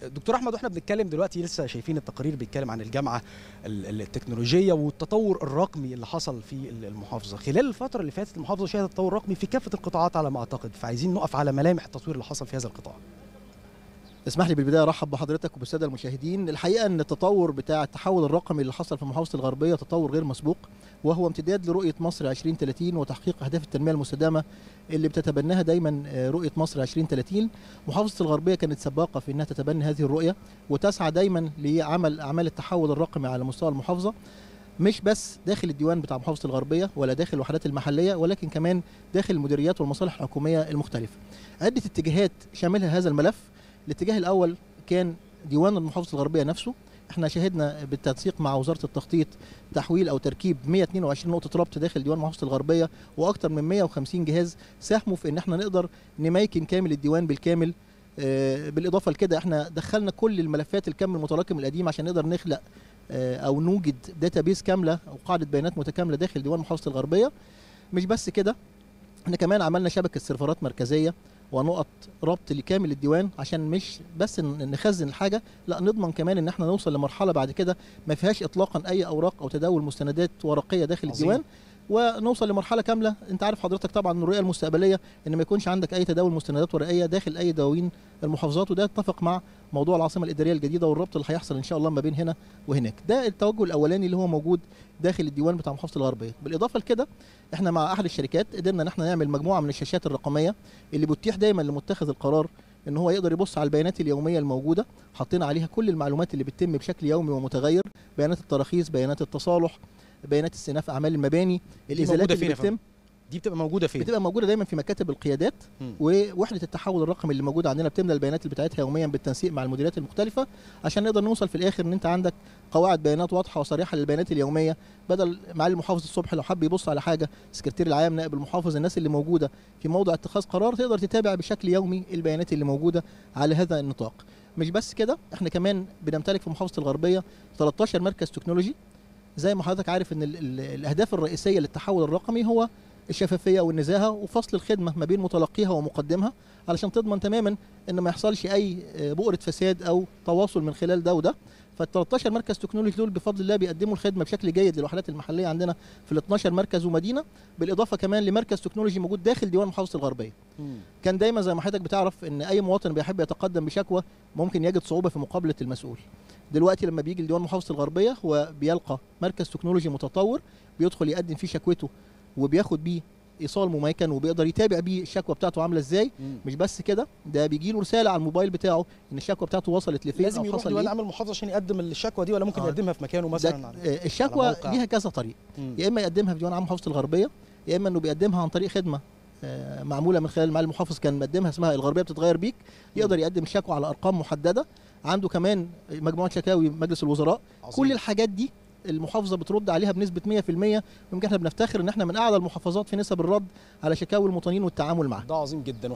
دكتور احمد واحنا بنتكلم دلوقتي لسه شايفين التقارير بيتكلم عن الجامعه ال- ال- التكنولوجيه والتطور الرقمي اللي حصل في ال- المحافظه خلال الفتره اللي فاتت المحافظه شهدت تطور رقمي في كافه القطاعات على ما اعتقد فعايزين نقف على ملامح التطوير اللي حصل في هذا القطاع اسمح لي بالبدايه ارحب بحضرتك وبالساده المشاهدين الحقيقه ان التطور بتاع التحول الرقمي اللي حصل في محافظه الغربيه تطور غير مسبوق وهو امتداد لرؤيه مصر 2030 وتحقيق اهداف التنميه المستدامه اللي بتتبناها دايما آه، رؤيه مصر 2030 محافظه الغربيه كانت سباقه في انها تتبنى هذه الرؤيه وتسعى دايما لعمل اعمال التحول الرقمي على مستوى المحافظه مش بس داخل الديوان بتاع محافظه الغربيه ولا داخل الوحدات المحليه ولكن كمان داخل المديريات والمصالح الحكوميه المختلفه عده اتجاهات شاملها هذا الملف الاتجاه الاول كان ديوان المحافظه الغربيه نفسه احنا شهدنا بالتنسيق مع وزاره التخطيط تحويل او تركيب 122 نقطه ربط داخل ديوان محافظه الغربيه واكثر من 150 جهاز ساهموا في ان احنا نقدر نميكن كامل الديوان بالكامل آه، بالاضافه لكده احنا دخلنا كل الملفات الكم المتراكم القديم عشان نقدر نخلق آه، او نوجد داتابيس كامله او قاعده بيانات متكامله داخل ديوان محافظه الغربيه مش بس كده احنا كمان عملنا شبكه سيرفرات مركزيه ونقط ربط لكامل الديوان عشان مش بس ن- نخزن الحاجه لا نضمن كمان ان احنا نوصل لمرحله بعد كده ما فيهاش اطلاقا اي اوراق او تداول مستندات ورقيه داخل عظيم. الديوان ونوصل لمرحله كامله انت عارف حضرتك طبعا إن الرؤيه المستقبليه ان ما يكونش عندك اي تداول مستندات ورقيه داخل اي دواوين المحافظات وده اتفق مع موضوع العاصمه الاداريه الجديده والربط اللي هيحصل ان شاء الله ما بين هنا وهناك ده التوجه الاولاني اللي هو موجود داخل الديوان بتاع محافظه الغربيه بالاضافه لكده احنا مع احد الشركات قدرنا ان احنا نعمل مجموعه من الشاشات الرقميه اللي بتتيح دايما لمتخذ القرار ان هو يقدر يبص على البيانات اليوميه الموجوده حاطين عليها كل المعلومات اللي بتتم بشكل يومي ومتغير بيانات التراخيص بيانات التصالح بيانات استئناف اعمال المباني الازالات موجودة اللي فين يا بتتم دي بتبقى موجوده فين بتبقى موجوده دايما في مكاتب القيادات مم. ووحده التحول الرقمي اللي موجوده عندنا بتملى البيانات اللي بتاعتها يوميا بالتنسيق مع المديريات المختلفه عشان نقدر نوصل في الاخر ان انت عندك قواعد بيانات واضحه وصريحه للبيانات اليوميه بدل معالي المحافظ الصبح لو حب يبص على حاجه سكرتير العام نائب المحافظ الناس اللي موجوده في موضع اتخاذ قرار تقدر تتابع بشكل يومي البيانات اللي موجوده على هذا النطاق مش بس كده احنا كمان بنمتلك في محافظه الغربيه 13 مركز تكنولوجي زي ما حضرتك عارف ان ال ال الاهداف الرئيسيه للتحول الرقمي هو الشفافيه والنزاهه وفصل الخدمه ما بين متلقيها ومقدمها علشان تضمن تماما ان ما يحصلش اي آه، بؤره فساد او تواصل من خلال ده وده فال 13 مركز تكنولوجي دول بفضل الله بيقدموا الخدمه بشكل جيد للوحدات المحليه عندنا في ال 12 مركز ومدينه بالاضافه كمان لمركز تكنولوجي موجود داخل ديوان محافظه الغربيه مم. كان دايما زي ما حضرتك بتعرف ان اي مواطن بيحب يتقدم بشكوى ممكن يجد صعوبه في مقابله المسؤول دلوقتي لما بيجي لديوان محافظه الغربيه هو بيلقى مركز تكنولوجي متطور بيدخل يقدم فيه شكوته وبياخد بيه ايصال مميكن وبيقدر يتابع بيه الشكوى بتاعته عامله ازاي مم. مش بس كده ده بيجي له رساله على الموبايل بتاعه ان الشكوى بتاعته وصلت لفين لازم او يروح حصل ديوان ايه عام المحافظه عشان يقدم الشكوى دي ولا ممكن آه. يقدمها في مكانه ده مثلا على آه، الشكوى على موقع. ليها كذا طريق مم. يا اما يقدمها في ديوان عام محافظه الغربيه يا اما انه بيقدمها عن طريق خدمه آه، معموله من خلال معالي المحافظ كان مقدمها اسمها الغربيه بتتغير بيك يقدر يقدم الشكوى على ارقام محدده عنده كمان مجموعه شكاوي مجلس الوزراء عظيم. كل الحاجات دي المحافظه بترد عليها بنسبه 100% ويمكن احنا بنفتخر ان احنا من اعلى المحافظات في نسب الرد على شكاوي المواطنين والتعامل معها ده عظيم جدا